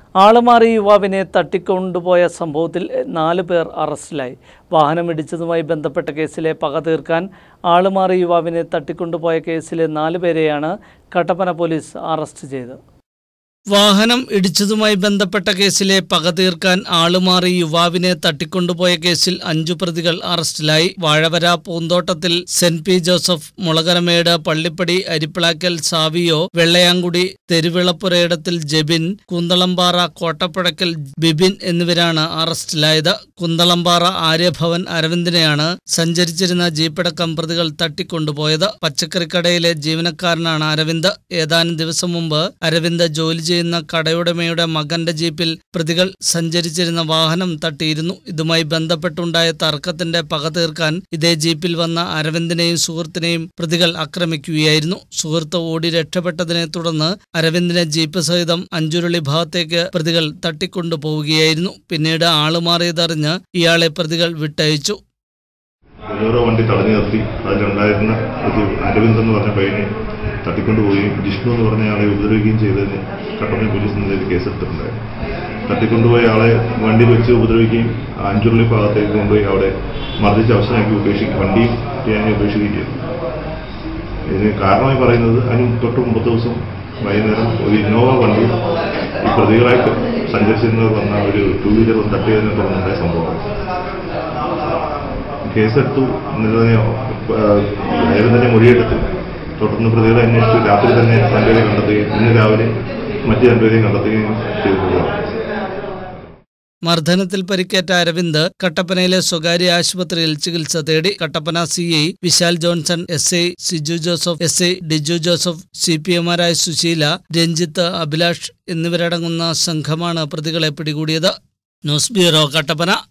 ആളുമാറി യുവാവിനെ തട്ടിക്കൊണ്ടുപോയ സംഭവത്തിൽ നാല് പേർ അറസ്റ്റിലായി വാഹനമിടിച്ചതുമായി ബന്ധപ്പെട്ട കേസിലെ പക തീർക്കാൻ ആളുമാറി യുവാവിനെ തട്ടിക്കൊണ്ടുപോയ കേസിലെ നാല് പേരെയാണ് കട്ടപ്പന പോലീസ് അറസ്റ്റ് ചെയ്തത് വാഹനം ഇടിച്ചതുമായി ബന്ധപ്പെട്ട കേസിലെ പക തീർക്കാൻ ആളുമാറി യുവാവിനെ തട്ടിക്കൊണ്ടുപോയ കേസിൽ അഞ്ചു പ്രതികൾ അറസ്റ്റിലായി വാഴവര പൂന്തോട്ടത്തിൽ Saint P Joseph Mulakaramedu Pallippadi Arippilakkal Savio Vellayamkudi തെരുവിളപ്പുരയിടത്തിൽ ജെബിൻ കുന്തളംപാറ കോട്ടപ്പുഴക്കൽ ബിബിൻ എന്നിവരാണ് അറസ്റ്റിലായത് കുന്തളംപാറ ആര്യഭവൻ അരവിന്ദിനെയാണ് സഞ്ചരിച്ചിരുന്ന ജീപ്പടക്കം പ്രതികൾ തട്ടിക്കൊണ്ടുപോയത് പച്ചക്കറിക്കടയിലെ ജീവനക്കാരനാണ് അരവിന്ദ് ഏതാനും ദിവസം മുമ്പ് അരവിന്ദ് ജോലി ചെയ്യുന്ന കടയുടമയുടെ മകന്റെ ജീപ്പിൽ പ്രതികൾ സഞ്ചരിച്ചിരുന്ന വാഹനം തട്ടിയിരുന്നു ഇതുമായി ബന്ധപ്പെട്ടുണ്ടായ തർക്കത്തിന്റെ പക തീർക്കാൻ ഇതേ ജീപ്പിൽ വന്ന അരവിന്ദിനെയും സുഹൃത്തിനെയും പ്രതികൾ ആക്രമിക്കുകയായിരുന്നു സുഹൃത്ത് ഓടി രക്ഷപ്പെട്ടതിനെ തുടർന്ന് അരവിന്ദിനെ ജീപ്പ് സഹിതം അഞ്ചുരുളി ഭാഗത്തേക്ക് പ്രതികൾ തട്ടിക്കൊണ്ടുപോവുകയായിരുന്നു പിന്നീട് ആളുമാറിയതറിഞ്ഞ് ഇയാളെ പ്രതികൾ വിട്ടയച്ചു ബൊലേറോ വണ്ടി തടഞ്ഞു നിർത്തി അതിലുണ്ടായിരുന്ന ഒരു അരവിന്ദ് എന്ന് പറഞ്ഞ പയ്യനെ തട്ടിക്കൊണ്ടുപോവുകയും ജിഷ്ണു എന്ന് പറഞ്ഞ ആളെ ഉപദ്രവിക്കുകയും ചെയ്തതിന് കട്ടപ്പന പോലീസ് നിലയിൽ കേസെടുത്തിട്ടുണ്ടായിരുന്നു തട്ടിക്കൊണ്ടുപോയ ആളെ വണ്ടിയിൽ വെച്ച് ഉപദ്രവിക്കുകയും അഞ്ചുരുളി ഭാഗത്തേക്ക് കൊണ്ടുപോയി അവിടെ മർദ്ദിച്ച് അവശനാക്കി ഉപേക്ഷിക്കും വണ്ടിയും തേങ്ങ ഉപേക്ഷിക്കുകയും ചെയ്തു ഇതിന് കാരണമായി പറയുന്നത് അതിന് തൊട്ട് മുമ്പത്തെ ദിവസം വൈകുന്നേരം ഒരു ഇന്നോവ വണ്ടി ഈ പ്രതികളായിട്ട് സഞ്ചരിച്ചിരുന്നവർ വന്ന ഒരു ടൂ വീലർ തട്ടിയതിനെ തുടർന്നുണ്ടായ സംഭവമാണ് കേസെടുത്തു എന്നതിനെ നേരം തന്നെ മൊഴിയെടുത്തു തുടർന്ന് പ്രതികളെ അന്വേഷിച്ചു രാത്രി തന്നെ രണ്ടുപേരെ കണ്ടെത്തുകയും ഇന്ന് രാവിലെ മറ്റു രണ്ടുപേരെയും കണ്ടെത്തുകയും ചെയ്തിട്ടുള്ളതാണ് മർദ്ദനത്തിൽ പരിക്കേറ്റ അരവിന്ദ് കട്ടപ്പനയിലെ സ്വകാര്യ ആശുപത്രിയിൽ ചികിത്സ തേടി Kattappana C I Vishal Johnson S I Siju Joseph S I Diju Joseph C P എമാരായ സുശീല രഞ്ജിത്ത് അഭിലാഷ് എന്നിവരടങ്ങുന്ന സംഘമാണ് പ്രതികളെ പിടികൂടിയത് ന്യൂസ് ബ്യൂറോ കട്ടപ്പന